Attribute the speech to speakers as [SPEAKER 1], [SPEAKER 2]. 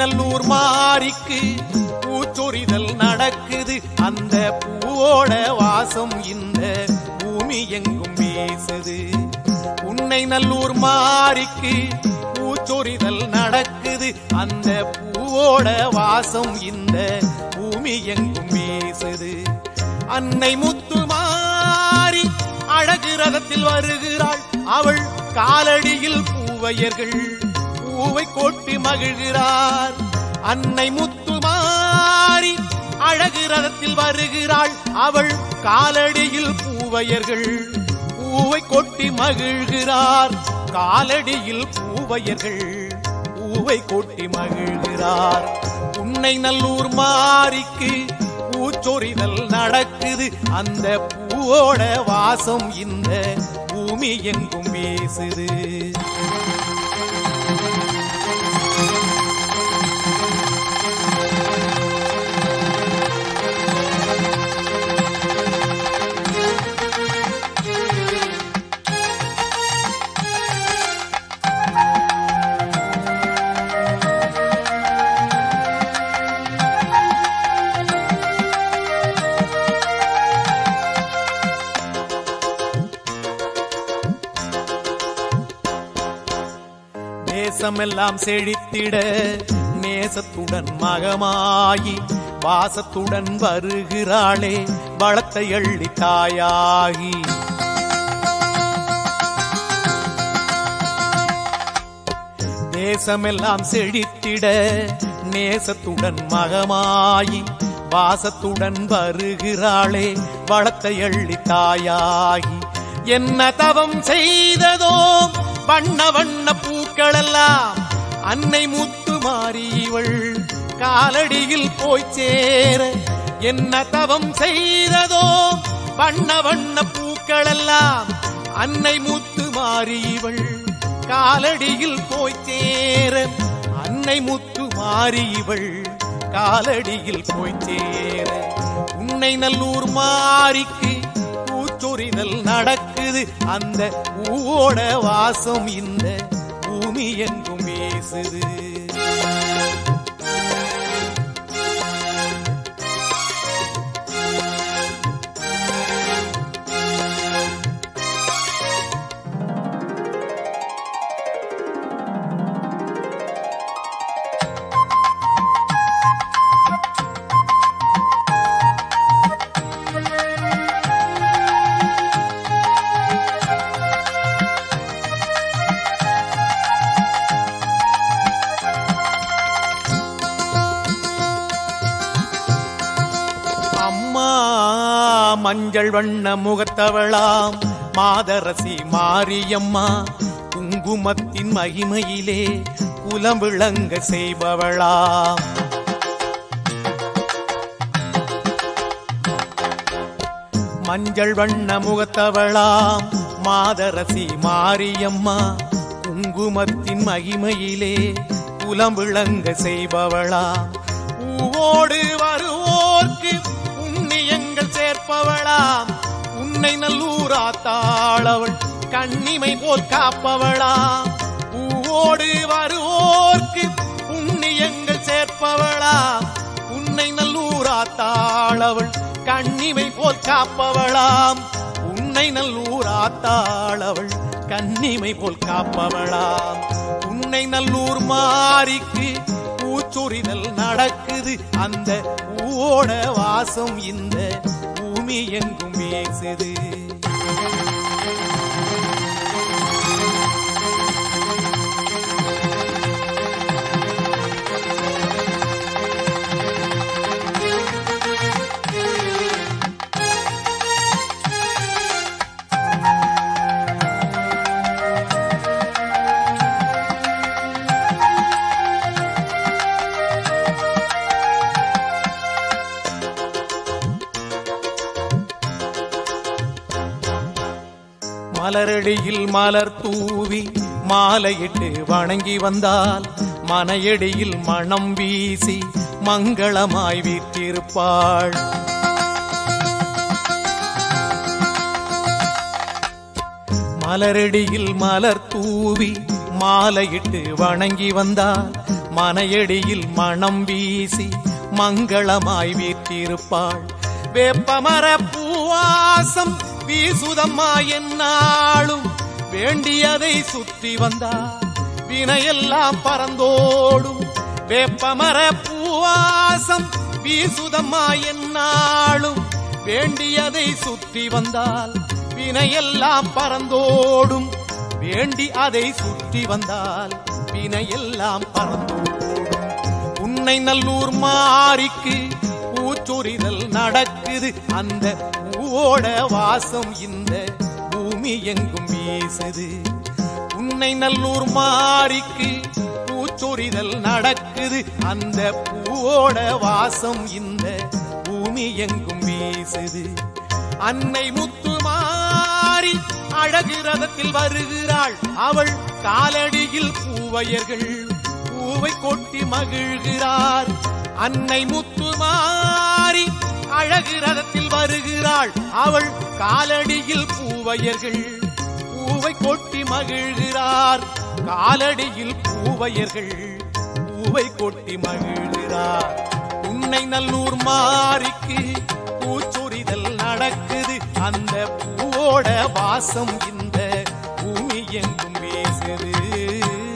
[SPEAKER 1] நல்லூர் மாறிக்கு பூச்சொரிதல் நடக்குது அந்த பூவோட வாசம் இந்த பூமி எங்கும் வீசுது உன்னை நல்லூர் மாறிக்கு பூச்சொரிதல் நடக்குது அந்த பூவோட வாசம் இந்த பூமி எங்கும் வீசுது அன்னை முத்து மாறி அழகு ரதத்தில் வருகிறாள் அவள் காலடியில் பூவையர்கள் பூவை கொட்டி மகிழ்கிறார் அன்னை முத்து மாறி அழகு ரதத்தில் வருகிறாள் அவள் காலடியில் பூவையர்கள் பூவை கொட்டி மகிழ்கிறார் காலடியில் பூவையர்கள் பூவை கொட்டி மகிழ்கிறார் உன்னை நல்லூர் மாறிக்கு பூச்சொரிதல் நடக்குது அந்த பூவோட வாசம் இந்த பூமி எங்கும் வீசுது தேசமெல்லாம் செழித்திட நேசத்துடன் மகமாயி வாசத்துடன் வருகிறாளே வளத்தை அள்ளி தாயாகி தேசமெல்லாம் செழித்திட நேசத்துடன் மகமாயி வாசத்துடன் வருகிறாளே வளத்தை அள்ளி தாயாகி என்ன தவம் செய்ததோ வண்ண வண்ண பூக்களெல்லாம் அன்னை முத்து மாறி இவள் காலடியில் போய் சேர என்ன தவம் செய்ததோ வண்ண வண்ண பூக்களெல்லாம் அன்னை முத்து மாறி இவள் காலடியில் போய் சேர அன்னை முத்து மாறி இவள் காலடியில் போய் சேர உன்னை நல்லூர் மாறிக்கு பூச்சொரிதல் நடக்குது அந்த பூவோட வாசம் இந்த பூமி எங்கும் வீசுது அம்மா மஞ்சள் வண்ண முகத்தவளாம் மாதரசி மாரியம்மா குங்குமத்தின் மகிமையிலே குலம் விளங்க செய்பவளாம் மஞ்சள் வண்ண முகத்தவளாம் மாதரசி மாரியம்மா குங்குமத்தின் மகிமையிலே குலம் விளங்க செய்பவளாம் பூவோடு வருவோர்க்கு புண்ணியங்கள் சேர்ப்பவளாம் உன்னை நல்லூராத்தாளவள் கண்ணிமை போல் காப்பவளாம் பூவோடு வருவோர்க்கு புண்ணியங்கள் சேர்ப்பவளாம் உன்னை நல்லூராத்தாளவள் கண்ணிமை போல் காப்பவளாம் உன்னை நல்லூராத்தாளவள் கண்ணிமை போல் காப்பவளாம் உன்னை நல்லூர் மாறிக்கு பூச்சொரிதல் நடக்குது அந்த பூவோட வாசம் இந்த பூமி எங்கும் வீசுது மலரடியில் மலர் தூவி மாலையிட்டு வணங்கி வந்தால் மனையடியில் மணம் வீசி மங்களமாய் வீற்றிருப்பாள் மலரடியில் மலர் தூவி மாலையிட்டு வணங்கி வந்தால் மனையடியில் மணம் வீசி மங்களமாய் வீற்றிருப்பாள் வேப்பமர பூவாசம் வீசுதம்மா என்னாலும் வேண்டியதை சுற்றி வந்தார் வினையெல்லாம் பறந்தோடும் வேப்பமர பூவாசம் வீசுதம்மா என்னாலும் வேண்டியதை சுற்றி வந்தால் வினையெல்லாம் பறந்தோடும் வேண்டி அதை சுற்றி வந்தால் வினையெல்லாம் பறந்தோடும் உன்னை நல்லூர் மாறிக்கு பூச்சொரிதல் நடக்குது அந்த பூவோட வாசம் இந்த பூமி எங்கும் வீசுது உன்னை நல்லூர் மாறிக்கு பூச்சொரிதல் நடக்குது அந்த பூவோட வாசம் இந்த பூமி எங்கும் வீசுது அன்னை முத்து மாறி அழகு ரதத்தில் வருகிறாள் அவள் காலடியில் பூவையர்கள் பூவை கொட்டி மகிழ்கிறார் அன்னை முத்து மாறி அழகு ரதத்தில் வருகிறாள் அவள் காலடியில் பூவையர்கள் பூவை கொட்டி மகிழ்கிறார் காலடியில் பூவையர்கள் பூவை கொட்டி மகிழ்கிறார் உன்னை நல்லூர் மாறிக்கு பூச்சொரிதல் நடக்குது அந்த பூவோட வாசம் இந்த பூமி எங்கும் வீசுது